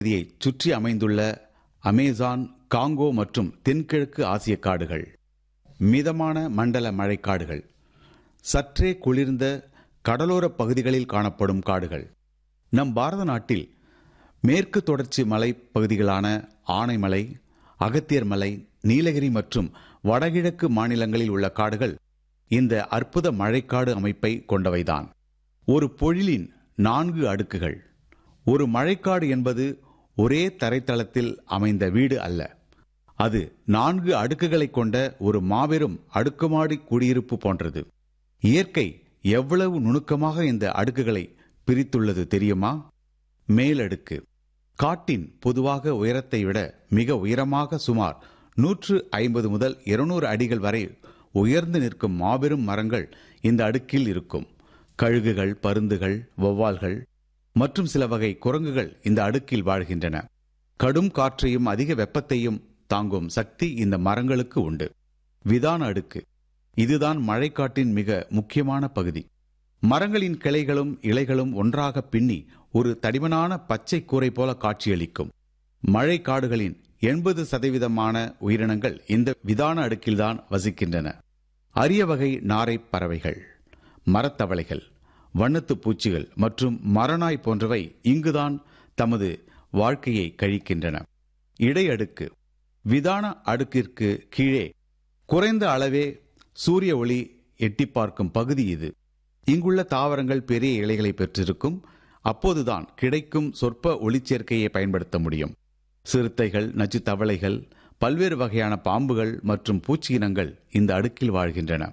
பகுதியை சுற்றி அமைந்துள்ள அமேசான் காங்கோ மற்றும் தென்கிழக்கு ஆசிய காடுகள் மிதமான மண்டல மழைக்காடுகள் சற்றே குளிர்ந்த கடலோர பகுதிகளில் காணப்படும் காடுகள் நம் பாரத நாட்டில் மேற்கு தொடர்ச்சி மலை பகுதிகளான ஆனைமலை அகத்தியர் மலை நீலகிரி மற்றும் வடகிழக்கு மாநிலங்களில் உள்ள காடுகள் இந்த அற்புத மழைக்காடு அமைப்பை கொண்டவைதான் ஒரு பொழிலின் நான்கு அடுக்குகள் ஒரு மழைக்காடு என்பது ஒரே தரைத்தளத்தில் அமைந்த வீடு அல்ல அது நான்கு அடுக்குகளை கொண்ட ஒரு மாபெரும் அடுக்குமாடி குடியிருப்பு போன்றது இயற்கை எவ்வளவு நுணுக்கமாக இந்த அடுக்குகளை பிரித்துள்ளது தெரியுமா மேலடுக்கு காட்டின் பொதுவாக உயரத்தை விட மிக உயரமாக சுமார் நூற்று ஐம்பது முதல் இருநூறு அடிகள் வரை உயர்ந்து நிற்கும் மாபெரும் மரங்கள் இந்த அடுக்கில் இருக்கும் கழுகுகள் பருந்துகள் வௌவால்கள் மற்றும் சில வகை குரங்குகள் இந்த அடுக்கில் வாழ்கின்றன கடும் காற்றையும் அதிக வெப்பத்தையும் தாங்கும் சக்தி இந்த மரங்களுக்கு உண்டு விதான அடுக்கு இதுதான் மழைக்காட்டின் மிக முக்கியமான பகுதி மரங்களின் கிளைகளும் இலைகளும் ஒன்றாக பின்னி ஒரு தடிமனான பச்சை கூரை போல காட்சியளிக்கும் மழை காடுகளின் எண்பது சதவீதமான உயிரினங்கள் இந்த விதான அடுக்கில்தான் வசிக்கின்றன அரிய வகை நாரை பறவைகள் மரத்தவளைகள் வண்ணத்துப் பூச்சிகள் மற்றும் மரநாய் போன்றவை இங்குதான் தமது வாழ்க்கையை கழிக்கின்றன இடையடுக்கு விதான அடுக்கிற்கு கீழே குறைந்த அளவே சூரிய ஒளி எட்டி பார்க்கும் பகுதி இது இங்குள்ள தாவரங்கள் பெரிய இலைகளை பெற்றிருக்கும் அப்போதுதான் கிடைக்கும் சொற்ப ஒளிச்சேர்க்கையை பயன்படுத்த முடியும் சிறுத்தைகள் நச்சு தவளைகள் பல்வேறு வகையான பாம்புகள் மற்றும் பூச்சி இனங்கள் இந்த அடுக்கில் வாழ்கின்றன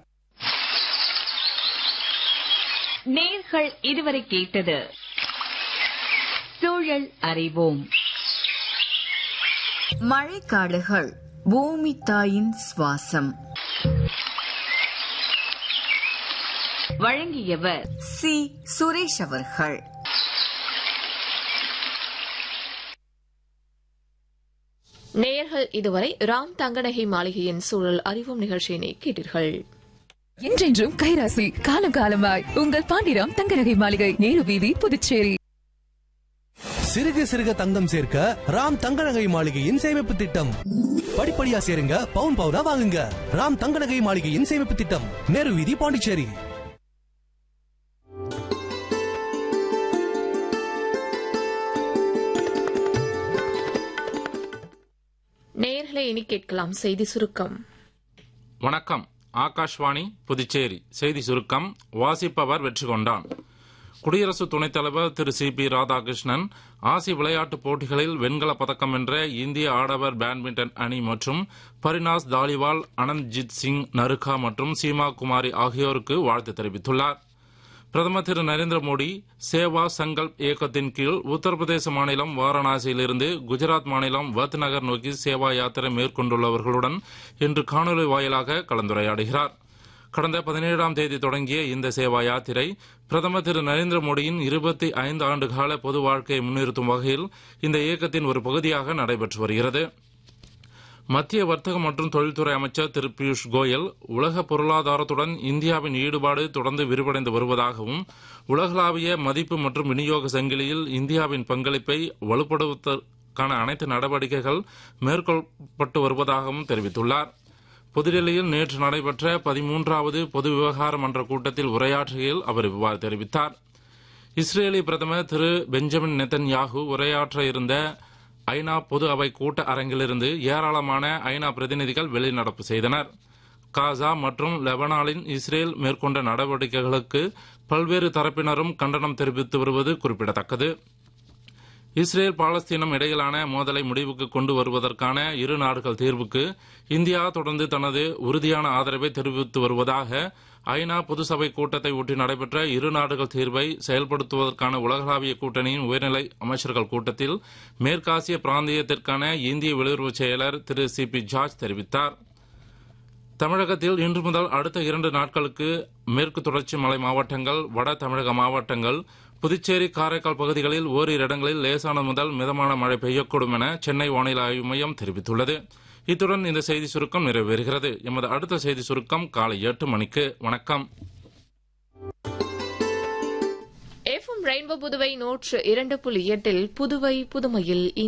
நேர்கள் இதுவரை கேட்டது சூழல் அறிவோம் மழைக்காடுகள் பூமி தாயின் சுவாசம் வழங்கியவர் சி சுரேஷ் அவர்கள் நேயர்கள் இதுவரை ராம் தங்கநகை மாளிகையின் சூழல் அறிவும் நிகழ்ச்சியினை கேட்டீர்கள் என்றென்றும் கைராசி காலம் காலமாய் உங்கள் பாண்டிராம் தங்கநகை மாளிகை நேரு வீதி புதுச்சேரி சிறுக சிறுக தங்கம் சேர்க்க ராம் தங்க நகை மாளிகையின் சேமிப்பு திட்டம் படிப்படியா சேருங்க பவுன் பவுனா வாங்குங்க ராம் தங்க நகை மாளிகையின் சேமிப்பு திட்டம் நேரு வீதி பாண்டிச்சேரி நேயர்களை இனி கேட்கலாம் செய்தி சுருக்கம் வணக்கம் ஆகாஷ்வாணி புதுச்சேரி செய்தி சுருக்கம் வாசிப்பவர் வெற்றி கொண்டான் குடியரசு துணைத் தலைவர் திரு சி பி ராதாகிருஷ்ணன் ஆசிய விளையாட்டுப் போட்டிகளில் வெண்கலப் பதக்கம் வென்ற இந்திய ஆடவர் பேட்மிண்டன் அணி மற்றும் பரினாஸ் தாலிவால் அனந்த்ஜித் சிங் நருகா மற்றும் சீமா குமாரி ஆகியோருக்கு வாழ்த்து தெரிவித்துள்ளார் பிரதமர் திரு நரேந்திர மோடி சேவா சங்கல்ப் இயக்கத்தின் கீழ் உத்தரப்பிரதேச மாநிலம் வாரணாசியிலிருந்து குஜராத் மாநிலம் வத் நகர் நோக்கி சேவா யாத்திரை மேற்கொண்டுள்ளவர்களுடன் இன்று காணொலி வாயிலாக கலந்துரையாடுகிறார் கடந்த பதினேழாம் தேதி தொடங்கிய இந்த சேவா யாத்திரை பிரதமர் திரு நரேந்திர மோடியின் இருபத்தி ஐந்து ஆண்டு கால பொது வாழ்க்கையை முன்னிறுத்தும் வகையில் இந்த இயக்கத்தின் ஒரு பகுதியாக நடைபெற்று வருகிறது மத்திய வர்த்தக மற்றும் தொழில்துறை அமைச்சர் திரு பியூஷ் கோயல் உலக பொருளாதாரத்துடன் இந்தியாவின் ஈடுபாடு தொடர்ந்து விரிவடைந்து வருவதாகவும் உலகளாவிய மதிப்பு மற்றும் விநியோக சங்கிலியில் இந்தியாவின் பங்களிப்பை வலுப்படுத்துவதற்கான அனைத்து நடவடிக்கைகள் மேற்கொள்ளப்பட்டு வருவதாகவும் தெரிவித்துள்ளார் புதுடெல்லியில் நேற்று நடைபெற்ற பதிமூன்றாவது பொது விவகார மன்ற கூட்டத்தில் உரையாற்றுகையில் அவர் இவ்வாறு தெரிவித்தார் இஸ்ரேலி பிரதமர் திரு பெஞ்சமின் நெத்தன்யாகு உரையாற்ற இருந்த ஐநா பொது அவை கூட்ட அரங்கிலிருந்து ஏராளமான ஐநா பிரதிநிதிகள் வெளிநடப்பு செய்தனர் காசா மற்றும் லெபனானின் இஸ்ரேல் மேற்கொண்ட நடவடிக்கைகளுக்கு பல்வேறு தரப்பினரும் கண்டனம் தெரிவித்து வருவது குறிப்பிடத்தக்கது இஸ்ரேல் பாலஸ்தீனம் இடையிலான மோதலை முடிவுக்கு கொண்டு வருவதற்கான இரு நாடுகள் தீர்வுக்கு இந்தியா தொடர்ந்து தனது உறுதியான ஆதரவை தெரிவித்து வருவதாக ஐநா பொதுசபை கூட்டத்தை ஒட்டி நடைபெற்ற இரு நாடுகள் தீர்வை செயல்படுத்துவதற்கான உலகளாவிய கூட்டணியின் உயர்நிலை அமைச்சர்கள் கூட்டத்தில் மேற்காசிய பிராந்தியத்திற்கான இந்திய வெளியுறவு செயலர் திரு சி பி ஜார்ஜ் தெரிவித்தார் தமிழகத்தில் இன்று முதல் அடுத்த இரண்டு நாட்களுக்கு மேற்கு தொடர்ச்சி மலை மாவட்டங்கள் வட தமிழக மாவட்டங்கள் புதுச்சேரி காரைக்கால் பகுதிகளில் ஓரிரு இடங்களில் லேசான முதல் மிதமான மழை பெய்யக்கூடும் என சென்னை வானிலை ஆய்வு மையம் தெரிவித்துள்ளது இத்துடன் இந்த செய்தி சுருக்கம் நிறைவேறுகிறது எமது அடுத்த செய்தி சுருக்கம் காலை எட்டு மணிக்கு வணக்கம் எஃப்எம் ரெயின்போ புதுவை நூற்று இரண்டு புள்ளி எட்டில் புதுவை புதுமையில்